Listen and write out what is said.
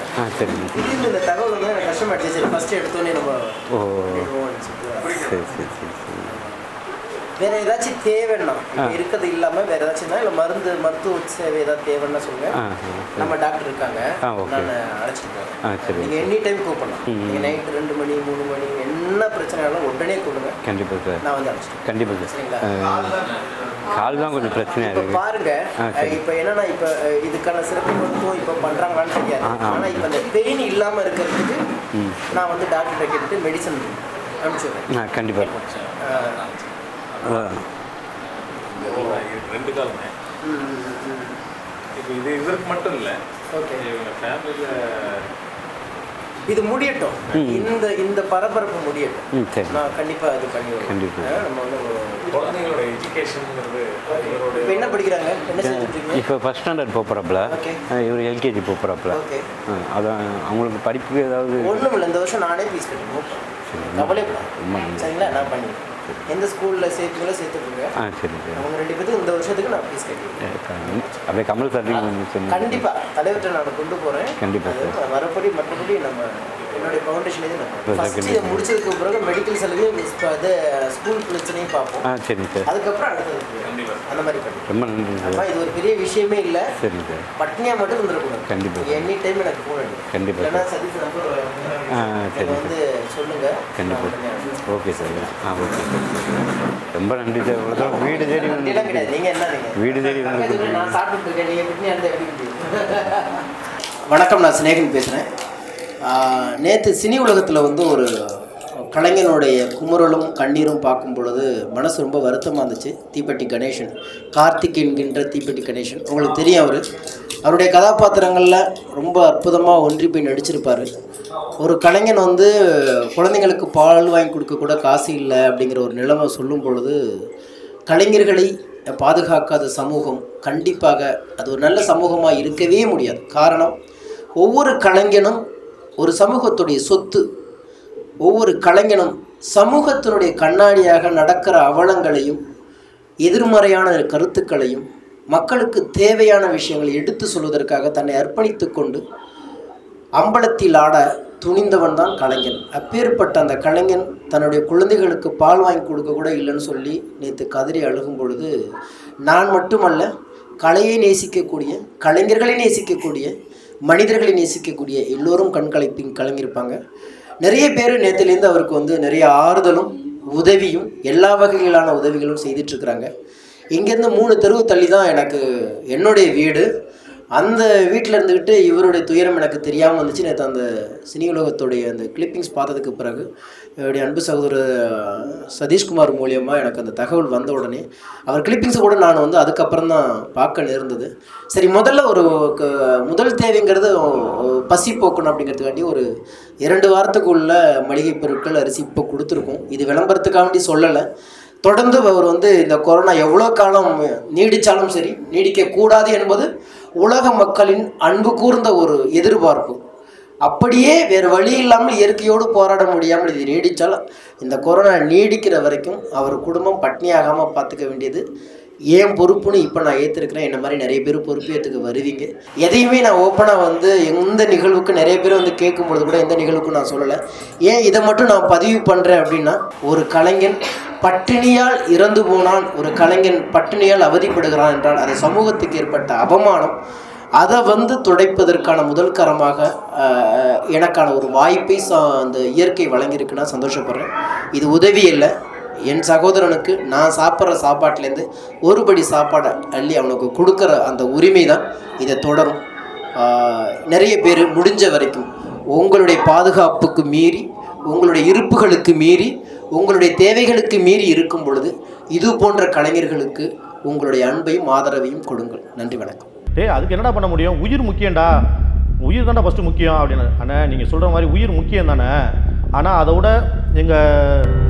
இருந்தேன் ஆ சரிங்க திடீர்னு இந்த தகவல் வந்து எனக்கு கஷ்டமாயிடுச்சு சரி ஃபஸ்ட்டு எடுத்தோன்னே நம்ம ஓ பண்ணிடுவோம்னு சொல்லிட்டு சரி சரி சரி சரி வேற ஏதாச்சும் தேவைன்னா ஆ. இப்போ இருக்கிறது இல்லாமல் வேற ஏதாச்சும் இல்லை மருந்து மருத்துவ சேவை ஏதாவது தேவைன்னா சொல்லுங்க ஆ ஆ நம்ம டாக்டர் இருக்காங்க ஆ, okay. நான் அழைச்சிட்டு போறேன் ஆ சரி நீங்கள் எனி டைம் கூப்பிடலாம் ம். நீங்கள் நைட் ரெண்டு மணி மூணு மணி என்ன பிரச்சனைனாலும் உடனே கொடுங்க கண்டிப்பாக சார் நான் வந்து அழைச்சிட்டு கண்டிப்பாக சார் சரிங்களா? கால் தான் கொஞ்சம் பிரச்சனையாக இப்போ இருக்குது பாருங்க ஆ, சரி. இப்போ என்னன்னா இப்போ அஹ், இதுக்கான சிறப்பு மருத்துவம் இப்போ பண்றாங்களான்னு தெரியாது ஆ, ஆ. ஆனா இப்போ அந்த பெயின் இல்லாம இருக்கிறதுக்கு ம் நான் வந்து டாக்டர்கிட்ட கேட்டுட்டு மெடிசன் அனுப்பிச்சுடுறேன் ஆ கண்டிப்பாக அஹ், ரெண்டு காலமே ம், ம், ம். இப்போ இது இதற்கு மட்டும் இல்லை ஓகே இவங்க ஃபேமிலியில் இது முடியட்டும் ம். இந்த இந்த பரபரப்பு முடியட்டும் ம் சரி நான் கண்டிப்பா இது பண்ணி விடுறேன். கண்டிப்பா. அஹ், நம்ம வந்து ஒரு- குழந்தைங்களோட எஜுகேஷனுங்கிறது இவரோட இப்போ என்ன படிக்கிறாங்க என்ன செஞ்சுட்டு இப்போ ஃபஸ்ட் ஸ்டாண்டர்ட் போகிறாப்புல Okay. இவர் எல்கேஜி போகிறாப்புல ஓகே அதான் அவங்களுக்கு படிப்புக்கு ஏதாவது ஒண்ணும் இல்லை இந்த வருஷம் நானே ஃபீஸ் கட்டணும் கவலைப்படாது ரொம்ப நன்றி. சரிங்களா நான் பண்ணிடுறேன் எந்த ஸ்கூல்ல சேர்த்துங்களோ சேர்த்துக்கோங்க ஆ சரி சார் அவங்க ரெண்டு பேத்துக்கும் இந்த வருஷத்துக்கு நான் ஃபீஸ் கட்டிடுறேன் அப்படியே கமல் சார்லையும் கொஞ்சம் சொன்னீங்க. கண்டிப்பா தலைவர்கிட்ட நான் கொண்டு போறேன் கண்டிப்பா அது சார். மறுபடி மற்றபடி நம்ம என்னுடைய ஃபவுண்டேஷன் இது நம்ம சார், ஃபர்ஸ்ட் இதை கண்டிப்பா. முடிச்சதுக்கு பிறகு மெடிக்கல் செலவையும் இப்போ அது ஸ்கூல் பிரச்சனையும் பார்ப்போம் ஆ சரிங்க சார் அதுக்கப்புறம் அடுத்தது அந்த மாதிரி பண்ணி ரொம்ப நன்றி சார் அம்மா இது ஒரு பெரிய விஷயமே இல்லை சரிங்க சார் பட்னியா மட்டும் இருந்துடக்கூடாது கண்டிப்பா. எனி டைம் எனக்கு ஃபோன் அடி கண்டிப்பா இல்லைன்னா சார். சதீஷ் நம்பர் ஆ, சரி நீங்கள் வந்து சொல்லுங்க கண்டிப்பாக நான் உடனே அனுப்பிச்சு ஓகே சார் ஆ ஓகே சார் ரொம்ப நன்றி சார் இவ்வளோ தூரம் வீடு தேடி வந்து அப்படிலாம் கிடையாது நீங்க என்ன நீங்க வீடு தேடி வந்து பக்கத்துல நான் சாப்பிட்டு இருக்கேன் நீங்க பிட்னி அந்த எப்படி வணக்கம் நான் சிநேகன் பேசுகிறேன் நேற்று சினி உலகத்தில் வந்து ஒரு கலைஞனுடைய குமுறலும் கண்ணீரும் பார்க்கும் பொழுது மனசு ரொம்ப வருத்தமாக இருந்துச்சு தீப்பெட்டி கணேசன் கார்த்திக் என்கின்ற தீப்பெட்டி கணேசன் உங்களுக்கு தெரியும் அவர் அவருடைய கதாபாத்திரங்களில் ரொம்ப அற்புதமாக ஒன்றி போய் நடிச்சிருப்பார் ஒரு கலைஞன் வந்து குழந்தைங்களுக்கு பால் வாங்கி கொடுக்க கூட காசு இல்லை அப்படிங்கிற ஒரு நிலைமை சொல்லும் பொழுது கலைஞர்களை பாதுகாக்காத சமூகம் கண்டிப்பாக அது ஒரு நல்ல சமூகமாக இருக்கவே முடியாது காரணம் ஒவ்வொரு கலைஞனும் ஒரு சமூகத்துடைய சொத்து ஒவ்வொரு கலைஞனும் சமூகத்தினுடைய கண்ணாடியாக நடக்கிற அவலங்களையும் எதிர்மறையான கருத்துக்களையும் மக்களுக்கு தேவையான விஷயங்களை எடுத்து சொல்வதற்காக தன்னை அர்ப்பணித்து கொண்டு அம்பலத்தில் ஆட துணிந்தவன் தான் கலைஞன் அப்பேற்பட்ட அந்த கலைஞன் தன்னுடைய குழந்தைகளுக்கு பால் வாங்கி கொடுக்க கூட இல்லைன்னு சொல்லி நேற்று கதறி அழுகும் பொழுது நான் மட்டுமல்ல கலையை நேசிக்கக்கூடிய கலைஞர்களை நேசிக்கக்கூடிய மனிதர்களை நேசிக்கக்கூடிய எல்லோரும் கண்கலைப்பி கலங்கியிருப்பாங்க நிறைய பேர் நேற்றுலேருந்து அவருக்கு வந்து நிறைய ஆறுதலும் உதவியும் எல்லா வகையிலான உதவிகளும் செய்துட்ருக்குறாங்க இங்கேருந்து மூணு தெருவு தள்ளி தான் எனக்கு என்னுடைய வீடு அந்த வீட்டில் இருந்துக்கிட்டு இவருடைய துயரம் எனக்கு தெரியாமல் வந்துச்சு நேற்று அந்த சினி உலகத்துடைய அந்த கிளிப்பிங்ஸ் பார்த்ததுக்கு பிறகு என்னுடைய அன்பு சகோதரர் சதீஷ்குமார் மூலியமாக எனக்கு அந்த தகவல் வந்த உடனே அவர் கிளிப்பிங்ஸை கூட நான் வந்து அதுக்கப்புறம் தான் பார்க்க நேர்ந்தது சரி முதல்ல ஒரு க- முதல் தேவைங்கிறது பசி போக்கணும் அப்படிங்கிறதுக்காண்டி ஒரு இரண்டு வாரத்துக்குள்ள மளிகை பொருட்கள் அரிசி இப்போ கொடுத்துருக்கோம் இது விளம்பரத்துக்காண்டி சொல்லலை தொடர்ந்து அவர் வந்து இந்த கொரோனா எவ்வளோ காலம் நீடித்தாலும் சரி நீடிக்கக்கூடாது என்பது உலக மக்களின் அன்பு கூர்ந்த ஒரு எதிர்பார்ப்பு அப்படியே வேறு வழி இல்லாமல் இயற்கையோடு போராட முடியாமல் இது நீடித்தால் இந்த கொரோனா நீடிக்கிற வரைக்கும் அவர் குடும்பம் பட்னியாகாமல் பார்த்துக்க வேண்டியது ஏன் பொறுப்புன்னு இப்போ நான் ஏற்றிருக்கிறேன் என்ன மாதிரி நிறைய பேர் பொறுப்பேற்றுக்க வருவீங்க எதையுமே நான் ஓப்பனாக வந்து எந்த நிகழ்வுக்கு நிறைய பேர் வந்து கேட்கும்பொழுது கூட எந்த நிகழ்வுக்கும் நான் சொல்லலை ஏன் இதை மட்டும் நான் பதிவு பண்ணுறேன் அப்படின்னா ஒரு கலைஞன் பட்டினியால் இறந்து போனான் ஒரு கலைஞன் பட்டினியால் அவதிப்படுகிறான் என்றால் அது சமூகத்துக்கு ஏற்பட்ட அவமானம் அதை வந்து துடைப்பதற்கான முதல் கரமாக ஆஹ், எனக்கான ஒரு வாய்ப்பை ச அந்த இயற்கை வழங்கியிருக்குன்னா சந்தோஷப்படுறேன் இது உதவி இல்லை என் சகோதரனுக்கு நான் சாப்பிட்ற சாப்பாட்டிலேருந்து ஒரு படி சாப்பாடை அள்ளி அவனுக்கு கொடுக்குற அந்த உரிமை தான் இதை தொடரும் ஆஹ், நிறைய பேர் முடிஞ்ச வரைக்கும் உங்களுடைய பாதுகாப்புக்கு மீறி உங்களுடைய இருப்புகளுக்கு மீறி உங்களுடைய தேவைகளுக்கு மீறி இருக்கும் பொழுது இது போன்ற கலைஞர்களுக்கு உங்களுடைய அன்பையும் ஆதரவையும் கொடுங்கள் நன்றி வணக்கம் டேய் அதுக்கு என்னடா பண்ண முடியும் உயிர் முக்கியம்டா உயிர் தான்டா ஃபஸ்ட்டு முக்கியம் அப்படின்னு அண்ணா நீங்கள் சொல்கிற மாதிரி உயிர் முக்கியம் தானே ஆனால் அதை விட எங்கள்